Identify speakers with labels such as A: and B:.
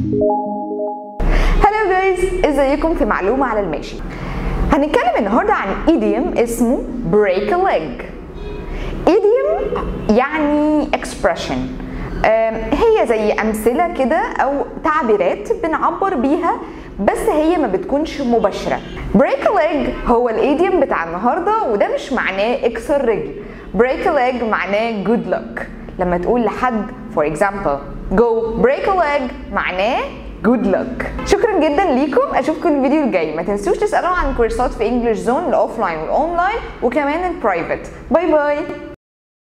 A: هلو جايز ازيكم في معلومة على الماشي هنتكلم النهاردة عن idiom اسمه break a leg idiom يعني expression أم، هي زي أمثلة كده أو تعبيرات بنعبر بيها بس هي ما بتكونش مباشرة break a leg هو الايديوم بتاع النهاردة وده مش معناه اكسر رجل break a leg معناه good luck لما تقول لحد for example go break a leg معناه good luck شكرا جدا ليكم اشوفكم الفيديو الجاي ما تنسوش تسالوا عن كورسات في انجلش زون الاوفلاين والاونلاين وكمان البرايفت باي باي